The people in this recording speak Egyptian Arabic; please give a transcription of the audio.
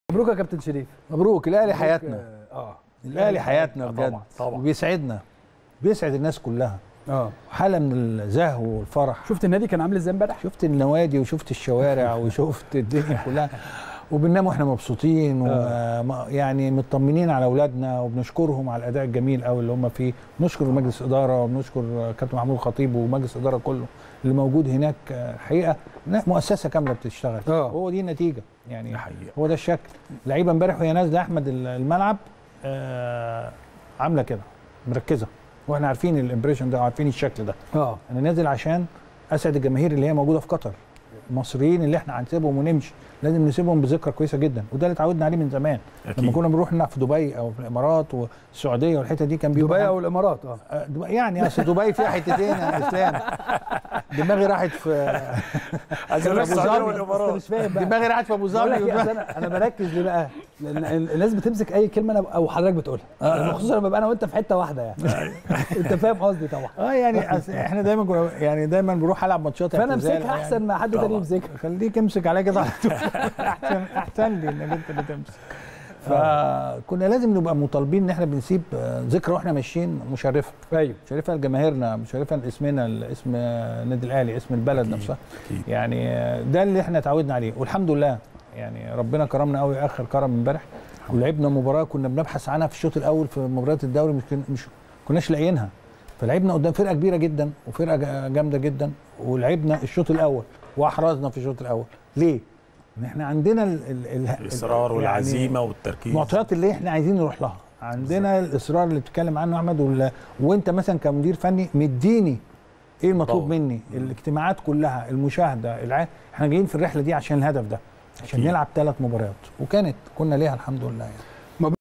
مبروك يا كابتن شريف مبروك الاهلي مبروك، حياتنا اه الاهلي حياتنا آه، بجد طبعا طبعا وبيسعدنا بيسعد الناس كلها اه حاله من الزهو والفرح شفت النادي كان عامل ازاي امبارح شفت النوادي وشفت الشوارع وشفت الدنيا كلها وبننام واحنا مبسوطين ويعني مطمنين على اولادنا وبنشكرهم على الاداء الجميل قوي اللي هم فيه نشكر مجلس اداره وبنشكر كابتن محمود الخطيب ومجلس الاداره كله اللي موجود هناك آه، الحقيقه لا، مؤسسه كامله بتشتغل آه. هو دي النتيجه يعني دي حقيقة. هو ده الشكل لعيبه امبارح وهي نازله احمد الملعب آه، عامله كده مركزه واحنا عارفين الامبريشن ده وعارفين الشكل ده اه انا نازل عشان اسعد الجماهير اللي هي موجوده في قطر المصريين اللي احنا هنسيبهم ونمشي لازم نسيبهم بذكرى كويسه جدا وده اللي اتعودنا عليه من زمان أكيد. لما كنا بنروح نلعب في دبي او في الامارات والسعوديه والحته دي كان بيبقى دبي او الامارات اه آه، دبي- يعني اصل دبي فيها حتتين يا اسلام دماغي راحت في عايز أبو اروح السعوديه ظبي. والامارات مش فاهم بقى دماغي راحت في ابو بقول لك ظبي إيه، أصل انا انا بركز ليه بقى؟ لان الناس بتمسك اي كلمه انا او حضرتك بتقولها آه. خصوصا لما ببقى انا وانت في حته واحده يعني انت فاهم قصدي طبعا اه يعني أصل احنا دايما كنا يعني دايما بنروح العب ماتشات فانا اعتزال امسكها يعني. احسن ما حد تاني يمسكها خليك امسك عليا كده على طول احسن احسن لي انك انت اللي تمسك فكنا لازم نبقى مطالبين ان احنا بنسيب آه، ذكرى واحنا ماشيين مشرفه ايوه مشرفه لجماهيرنا مشرفه لاسمنا اسم النادي الاهلي اسم البلد أكيد، نفسها أكيد. يعني آه، ده اللي احنا اتعودنا عليه والحمد لله يعني ربنا كرمنا قوي اخر كرم امبارح ولعبنا مباراه كنا بنبحث عنها في الشوط الاول في مباريات الدوري مش كن- مش كناش لاقيينها فلعبنا قدام فرقه كبيره جدا وفرقه جا- جامده جدا ولعبنا الشوط الاول واحرزنا في الشوط الاول ليه؟ ان احنا عندنا ال ال ال الاصرار يعني والعزيمه والتركيز المعطيات اللي احنا عايزين نروح لها عندنا الاصرار اللي بتتكلم عنه احمد وال... وانت مثلا كمدير فني مديني ايه المطلوب طبعا. مني الاجتماعات كلها المشاهده الع... احنا جايين في الرحله دي عشان الهدف ده عشان أكيد. نلعب ثلاث مباريات وكانت كنا ليها الحمد لله يعني